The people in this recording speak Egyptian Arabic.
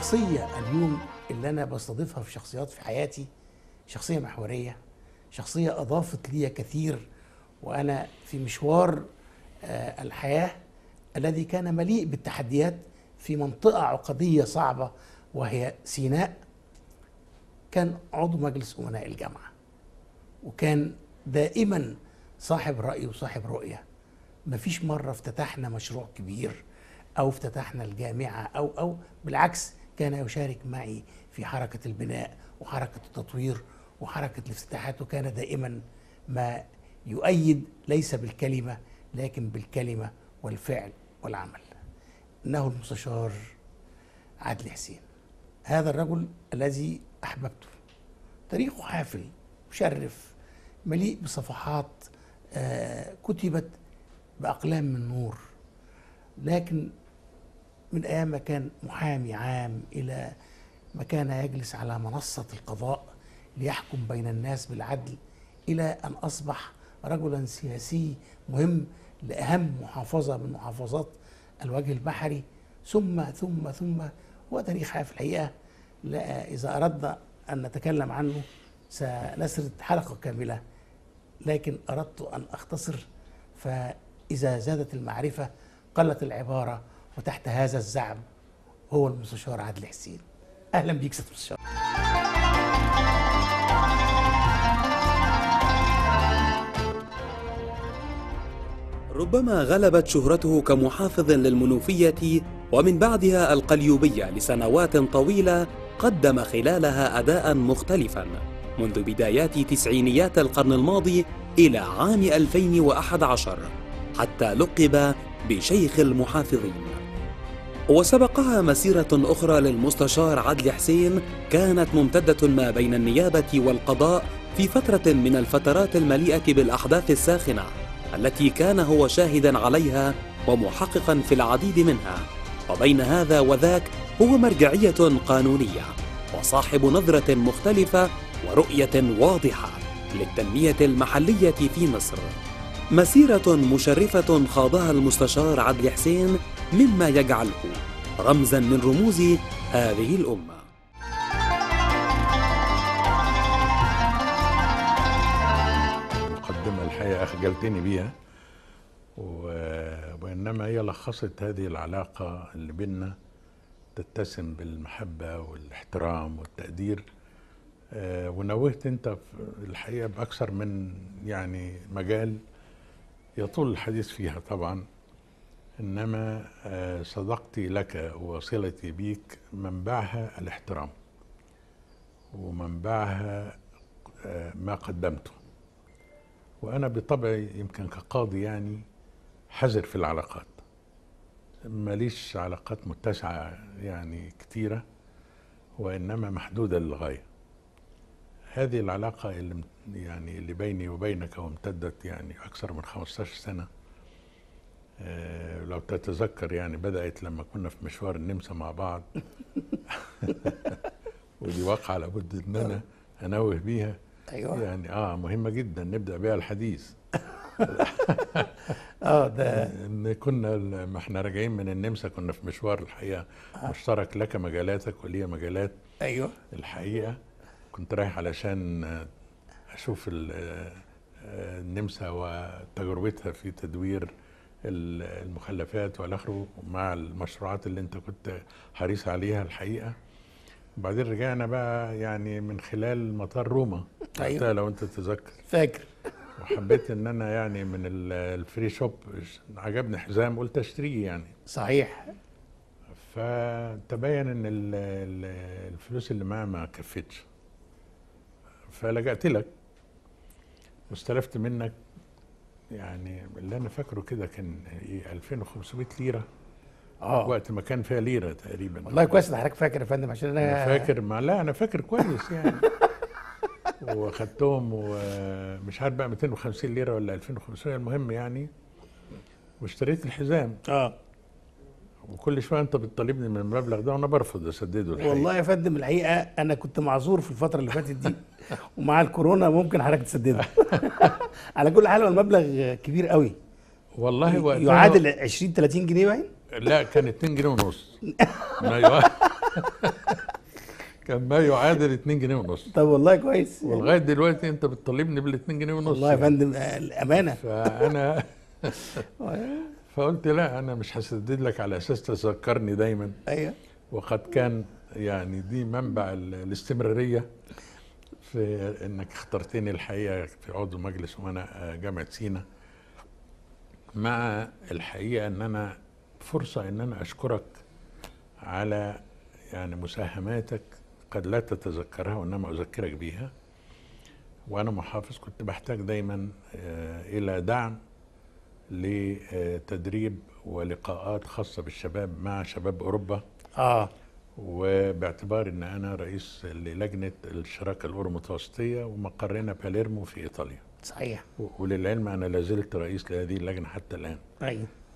الشخصية اليوم اللي أنا بستضيفها في شخصيات في حياتي شخصية محورية شخصية أضافت لي كثير وأنا في مشوار آه، الحياة الذي كان مليء بالتحديات في منطقة عقدية صعبة وهي سيناء كان عضو مجلس أمناء الجامعة وكان دائما صاحب رأي وصاحب رؤية مفيش مرة افتتحنا مشروع كبير أو افتتحنا الجامعة أو أو بالعكس كان يشارك معي في حركة البناء وحركة التطوير وحركة الافتتاحات وكان دائما ما يؤيد ليس بالكلمة لكن بالكلمة والفعل والعمل إنه المستشار عادل حسين هذا الرجل الذي أحببته تاريخه حافل مشرف مليء بصفحات آه، كتبت بأقلام من نور لكن من أيام ما كان محامي عام إلى ما كان يجلس على منصة القضاء ليحكم بين الناس بالعدل إلى أن أصبح رجلا سياسي مهم لأهم محافظة من محافظات الوجه البحري ثم ثم ثم هو تاريخ حياة في الحقيقة لا إذا أردنا أن نتكلم عنه سنسرد حلقة كاملة لكن أردت أن أختصر فإذا زادت المعرفة قلت العبارة وتحت هذا الزعم هو المستشار عادل حسين أهلا بيك سيد المستشار ربما غلبت شهرته كمحافظ للمنوفية ومن بعدها القليوبية لسنوات طويلة قدم خلالها أداء مختلفا منذ بدايات تسعينيات القرن الماضي إلى عام 2011 حتى لقب بشيخ المحافظين وسبقها مسيرة أخرى للمستشار عدلي حسين كانت ممتدة ما بين النيابة والقضاء في فترة من الفترات المليئة بالأحداث الساخنة التي كان هو شاهدا عليها ومحققا في العديد منها وبين هذا وذاك هو مرجعية قانونية وصاحب نظرة مختلفة ورؤية واضحة للتنمية المحلية في مصر مسيرة مشرفة خاضها المستشار عدلي حسين مما يجعله رمزا من رموز هذه الأمة مقدمة الحقيقة أخجلتني بيها و... وإنما هي لخصت هذه العلاقة اللي بينا تتسم بالمحبة والاحترام والتقدير آه، ونوهت أنت في الحقيقة بأكثر من يعني مجال يطول الحديث فيها طبعا إنما آه، صداقتي لك وصلتي بيك منبعها الاحترام ومنبعها آه، ما قدمته وأنا بطبعي يمكن كقاضي يعني حذر في العلاقات ماليش علاقات متسعة يعني كتيرة وإنما محدودة للغاية هذه العلاقة اللي م- يعني اللي بيني وبينك وامتدت يعني أكثر من 15 سنة آه، لو تتذكر يعني بدأت لما كنا في مشوار النمسا مع بعض ودي واقعة لابد إن أنا أنوه بيها أيوه يعني اه مهمة جدا نبدأ بها الحديث اه ده ان كنا ما احنا راجعين من النمسا كنا في مشوار الحقيقة مشترك لك مجالاتك ولي مجالات أيوه الحقيقة كنت رايح علشان آه، اشوف ال- آه، آه، النمسا وتجربتها في تدوير ال- المخلفات والاخره مع المشروعات اللي انت كنت حريص عليها الحقيقة وبعدين رجعنا بقى يعني من خلال مطار روما أيوة. وقتها لو انت تتذكر فاكر وحبيت ان انا يعني من ال- الفري شوب عجبني حزام قلت اشتريه يعني صحيح فتبين ان ال- ال- الفلوس اللي معاه ما كفتش فلجأت لك واستلفت منك يعني اللي انا فاكره كده كان ايه 2500 ليره اه وقت ما كان فيها ليره تقريبا والله كويس ان حضرتك فاكر يا فندم عشان انا انا فاكر ما لا انا فاكر كويس يعني واخدتهم ومش عارف بقى 250 ليره ولا 2500 المهم يعني واشتريت الحزام اه وكل شويه انت بتطالبني من المبلغ ده وانا برفض اسدده الحقيقة. والله يا فندم الحقيقه انا كنت معذور في الفتره اللي فاتت دي ومع الكورونا ممكن حضرتك تسدده على كل حال هو المبلغ كبير قوي والله وقتها يعادل 20 30 جنيه باين لا كان 2 جنيه ونص ما يع- كان ما يعادل 2 جنيه ونص طب والله كويس ولغايه دلوقتي انت بتطالبني بال 2 جنيه ونص والله يا يعني. فندم آه، الامانه فانا فقلت لا انا مش هسدد لك على اساس تذكرني دايما ايوه وقد كان يعني دي منبع ال- الاستمراريه في انك اخترتني الحقيقه في عضو مجلس امناء جامعه سينا مع الحقيقه ان انا فرصه ان انا اشكرك على يعني مساهماتك قد لا تتذكرها وانما اذكرك بيها وانا محافظ كنت بحتاج دايما آه، الى دعم لتدريب ولقاءات خاصه بالشباب مع شباب اوروبا اه وباعتبار ان انا رئيس للجنه الشراكه الاورو متوسطيه ومقرنا باليرمو في ايطاليا صحيح و- وللعلم انا لازلت رئيس لهذه اللجنه حتى الان ايوه